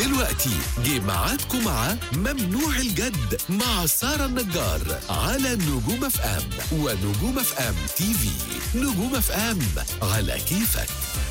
دلوقتي جه ميعادكم مع ممنوع الجد مع سارة النجار على نجوم اف ام ونجوم اف ام تي في نجوم اف ام على كيفك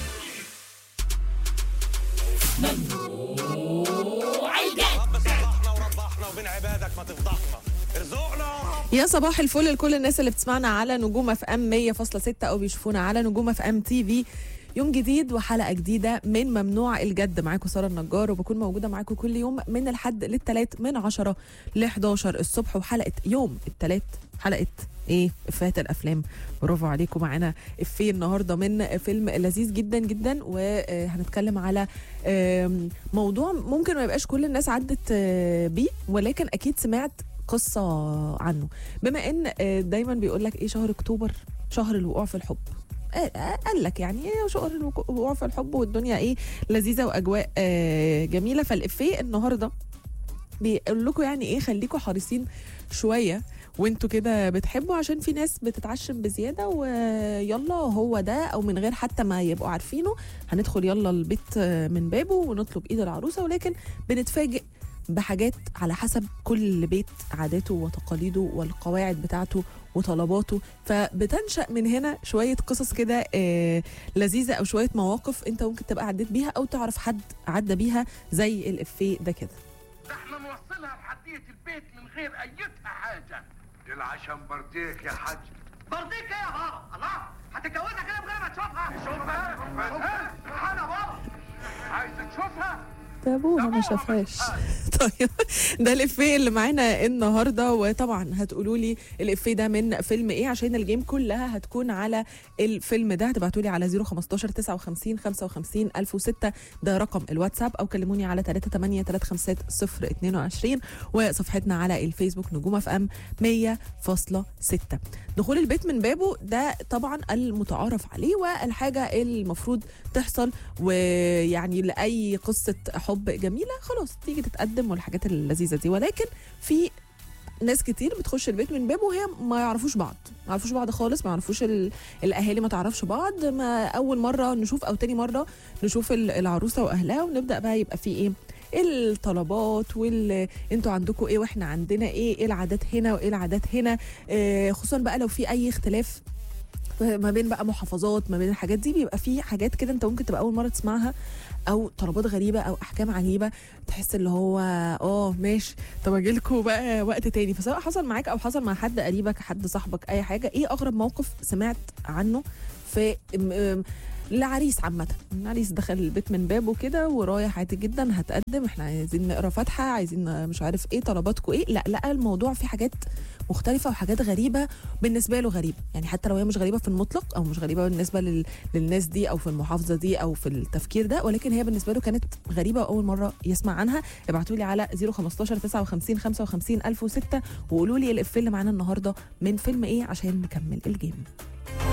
صبحنا وربحنا وبين عبادك ما تفضحنا ارزقنا يا صباح الفل لكل الناس اللي بتسمعنا على نجوم اف ام 100.6 او بيشوفونا على نجوم اف ام تي في يوم جديد وحلقه جديده من ممنوع الجد معاكم ساره النجار وبكون موجوده معاكم كل يوم من الحد للثلاث من 10 ل 11 الصبح وحلقه يوم الثلاث حلقه ايه افات الافلام برافو عليكم معانا افيه النهارده من فيلم لذيذ جدا جدا وهنتكلم على آم، موضوع ممكن ما يبقاش كل الناس عدت آه، بيه ولكن اكيد سمعت قصه عنه بما ان آه، دايما بيقول لك ايه شهر اكتوبر شهر الوقوع في الحب آه، قال لك يعني ايه شهر الوقوع في الحب والدنيا ايه لذيذه واجواء آه، جميله فالافيه النهارده بيقول لكم يعني ايه خليكم حريصين شويه وانتوا كده بتحبوا عشان في ناس بتتعشم بزياده ويلا هو ده او من غير حتى ما يبقوا عارفينه هندخل يلا البيت آه، من بابه ونطلب ايد العروسه ولكن بنتفاجئ بحاجات على حسب كل بيت عاداته وتقاليده والقواعد بتاعته وطلباته فبتنشا من هنا شويه قصص كده آه لذيذه او شويه مواقف انت ممكن تبقى عديت بيها او تعرف حد عدى بيها زي الافيه ده كده ده احنا نوصلها لحدية البيت من غير ايتها حاجة العشم برديك يا حاج برضيك ايه يا بابا الله هتتجوزها كده من غير ما تشوفها تشوفها شوفها انا بابا عايز تشوفها ده ابوها ما شافهاش طيب ده الافيه اللي معانا النهارده وطبعا هتقولوا لي الافيه ده من فيلم ايه عشان الجيم كلها هتكون على الفيلم ده هتبعتوا لي على 015 59 55 1006 ده رقم الواتساب او كلموني على 38 350 022 وصفحتنا على الفيسبوك نجوم اف ام 100.6 دخول البيت من بابه ده طبعا المتعارف عليه والحاجه المفروض تحصل ويعني لاي قصه حب جميله خلاص تيجي تتقدم والحاجات اللذيذه دي ولكن في ناس كتير بتخش البيت من بابه وهي ما يعرفوش بعض ما يعرفوش بعض خالص ما يعرفوش ال... الاهالي ما تعرفش بعض ما اول مره نشوف او تاني مره نشوف ال- العروسه واهلها ونبدا بقى يبقى في ايه الطلبات وال انتوا عندكم ايه واحنا عندنا ايه ايه العادات هنا وايه العادات هنا آه خصوصا بقى لو في اي اختلاف ما بين بقى محافظات ما بين الحاجات دي بيبقى في حاجات كده انت ممكن تبقى اول مره تسمعها او طلبات غريبه او احكام عجيبه تحس اللي هو اه ماشي طب اجي لكم بقى وقت تاني فسواء حصل معاك او حصل مع حد قريبك حد صاحبك اي حاجه ايه اغرب موقف سمعت عنه في ام- ام- العريس عامة العريس دخل البيت من بابه كده ورايح عادي جدا هتقدم احنا عايزين نقرا فاتحة عايزين مش عارف ايه طلباتكم ايه لا لا الموضوع فيه حاجات مختلفة وحاجات غريبة بالنسبة له غريبة يعني حتى لو هي مش غريبة في المطلق او مش غريبة بالنسبة لل... للناس دي او في المحافظة دي او في التفكير ده ولكن هي بالنسبة له كانت غريبة واول مرة يسمع عنها ابعتوا لي على 015 59 55 1006 وقولوا لي الافيه اللي معانا النهارده من فيلم ايه عشان نكمل الجيم